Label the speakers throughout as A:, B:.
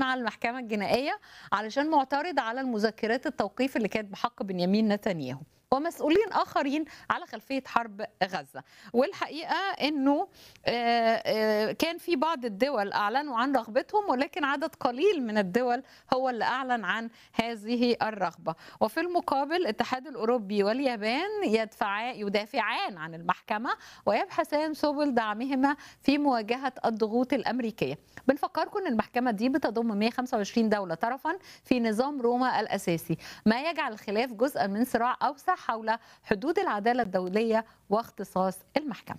A: مع المحكمه الجنائيه علشان معترض على المذكرات التوقيف اللي كانت بحق بنيامين نتنياهو ومسؤولين اخرين على خلفيه حرب غزه والحقيقه انه كان في بعض الدول اعلنوا عن رغبتهم ولكن عدد قليل من الدول هو اللي اعلن عن هذه الرغبه وفي المقابل الاتحاد الاوروبي واليابان يدفعا يدافعان عن المحكمه ويبحثان سبل دعمهما في مواجهه الضغوط الامريكيه بنفكركم ان المحكمه دي بتضم 125 دوله طرفا في نظام روما الاساسي ما يجعل الخلاف جزءا من صراع اوسع حول حدود العداله الدوليه واختصاص المحكمه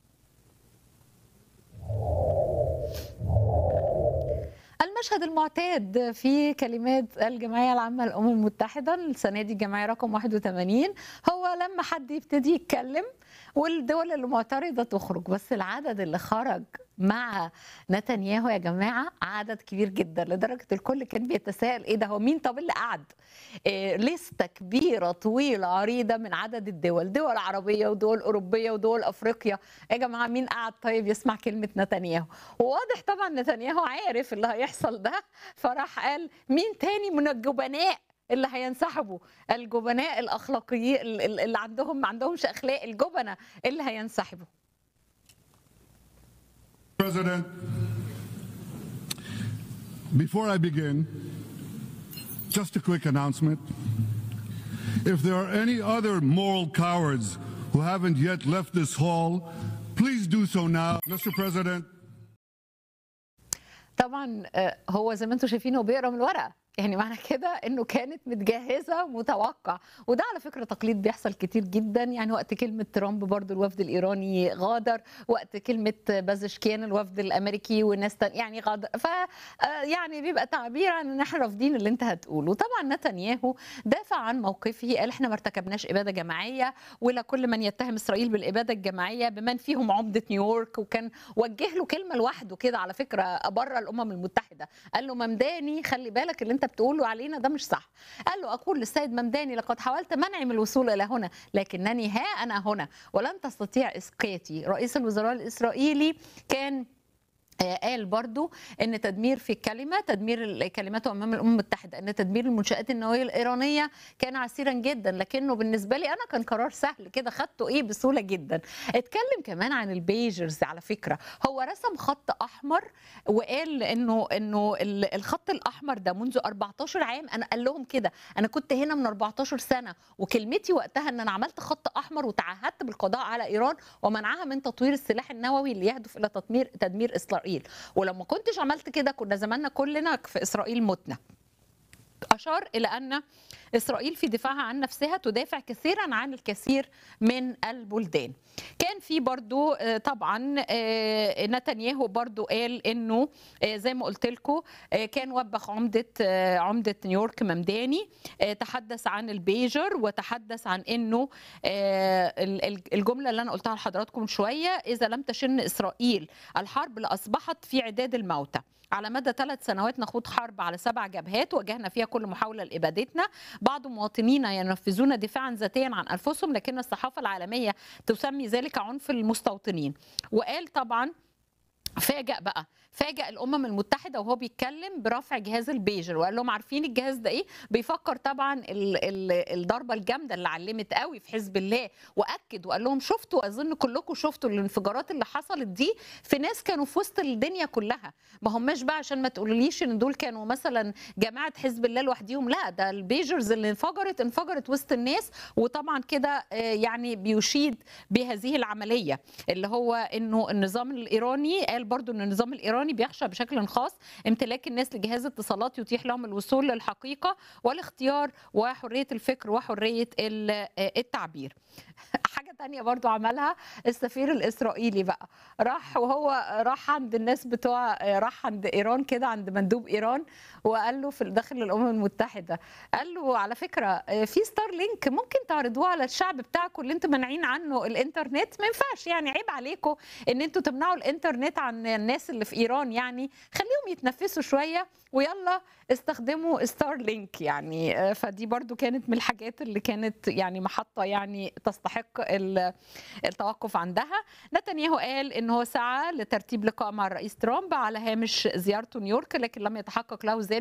A: المشهد المعتاد في كلمات الجمعية العامة للأمم المتحدة السنة دي الجمعية رقم 81 هو لما حد يبتدي يتكلم والدول اللي معترضة تخرج بس العدد اللي خرج مع نتنياهو يا جماعة عدد كبير جدا لدرجة الكل كان بيتساءل ايه ده هو مين طب اللي قعد إيه لستة كبيرة طويلة عريضة من عدد الدول دول عربية ودول أوروبية ودول أفريقيا يا جماعة مين قعد طيب يسمع كلمة نتنياهو وواضح طبعا نتنياهو عارف اللي هيحصل ده فراح قال مين تاني من الجبناء اللي هينسحبوا الجبناء الاخلاقيين اللي عندهم ما عندهمش اخلاق الجبنه اللي هينسحبوا
B: President, before I begin, just a quick announcement. If there are any other moral cowards who haven't yet left this hall, please do so now. Mr. President.
A: طبعا هو زي ما انتم شايفين هو بيقرا من الورقه يعني معنى كده انه كانت متجهزه متوقع وده على فكره تقليد بيحصل كتير جدا يعني وقت كلمه ترامب برضو الوفد الايراني غادر وقت كلمه بازشكيان الوفد الامريكي وناس يعني غادر ف يعني بيبقى تعبير عن ان احنا رافضين اللي انت هتقوله طبعا نتنياهو دافع عن موقفه قال احنا ما ارتكبناش اباده جماعيه ولا كل من يتهم اسرائيل بالاباده الجماعيه بمن فيهم عمده نيويورك وكان وجه له كلمه لوحده كده على فكره بره الامم المتحده قال له ممداني خلي بالك اللي انت بتقوله علينا ده مش صح قال له اقول للسيد ممداني لقد حاولت منعي من الوصول الى هنا لكنني ها انا هنا ولن تستطيع اسقاطي رئيس الوزراء الاسرائيلي كان قال برضو ان تدمير في الكلمه تدمير كلماته امام الامم المتحده ان تدمير المنشات النوويه الايرانيه كان عسيرا جدا لكنه بالنسبه لي انا كان قرار سهل كده خدته ايه بسهوله جدا اتكلم كمان عن البيجرز على فكره هو رسم خط احمر وقال انه انه الخط الاحمر ده منذ 14 عام انا قال لهم كده انا كنت هنا من 14 سنه وكلمتي وقتها ان انا عملت خط احمر وتعهدت بالقضاء على ايران ومنعها من تطوير السلاح النووي اللي يهدف الى تدمير تدمير اسرائيل اسرائيل ولو ما كنتش عملت كده كنا زماننا كلنا في اسرائيل متنا اشار الى ان اسرائيل في دفاعها عن نفسها تدافع كثيرا عن الكثير من البلدان كان في برضو طبعا نتنياهو برضو قال انه زي ما قلت لكم كان وبخ عمده عمده نيويورك ممداني تحدث عن البيجر وتحدث عن انه الجمله اللي انا قلتها لحضراتكم شويه اذا لم تشن اسرائيل الحرب لاصبحت في عداد الموتى على مدى ثلاث سنوات نخوض حرب على سبع جبهات واجهنا فيها كل محاولة لإبادتنا بعض مواطنينا ينفذون دفاعا ذاتيا عن أنفسهم لكن الصحافة العالمية تسمي ذلك عنف المستوطنين وقال طبعا فاجأ بقى فاجأ الأمم المتحدة وهو بيتكلم برفع جهاز البيجر وقال لهم عارفين الجهاز ده إيه؟ بيفكر طبعا ال ال الضربة الجامدة اللي علمت قوي في حزب الله وأكد وقال لهم شفتوا أظن كلكم شفتوا الانفجارات اللي حصلت دي في ناس كانوا في وسط الدنيا كلها ما هماش بقى عشان ما تقوليش إن دول كانوا مثلا جماعة حزب الله لوحديهم لا ده البيجرز اللي انفجرت انفجرت وسط الناس وطبعا كده يعني بيشيد بهذه العملية اللي هو إنه النظام الإيراني قال برضو إن النظام الإيراني الايراني بيخشى بشكل خاص امتلاك الناس لجهاز اتصالات يتيح لهم الوصول للحقيقه والاختيار وحريه الفكر وحريه التعبير حاجه تانية برضو عملها السفير الاسرائيلي بقى راح وهو راح عند الناس بتوع راح عند ايران كده عند مندوب ايران وقال له في داخل الامم المتحده قال له على فكره في ستار لينك ممكن تعرضوه على الشعب بتاعكم اللي انتم مانعين عنه الانترنت ما ينفعش يعني عيب عليكم ان انتوا تمنعوا الانترنت عن عن الناس اللي في ايران يعني خليهم يتنفسوا شويه ويلا استخدموا ستار لينك يعني آه، فدي برضو كانت من الحاجات اللي كانت يعني محطه يعني تستحق ال- التوقف عندها نتنياهو قال ان هو سعى لترتيب لقاء مع الرئيس ترامب على هامش زيارته نيويورك لكن لم يتحقق له ذلك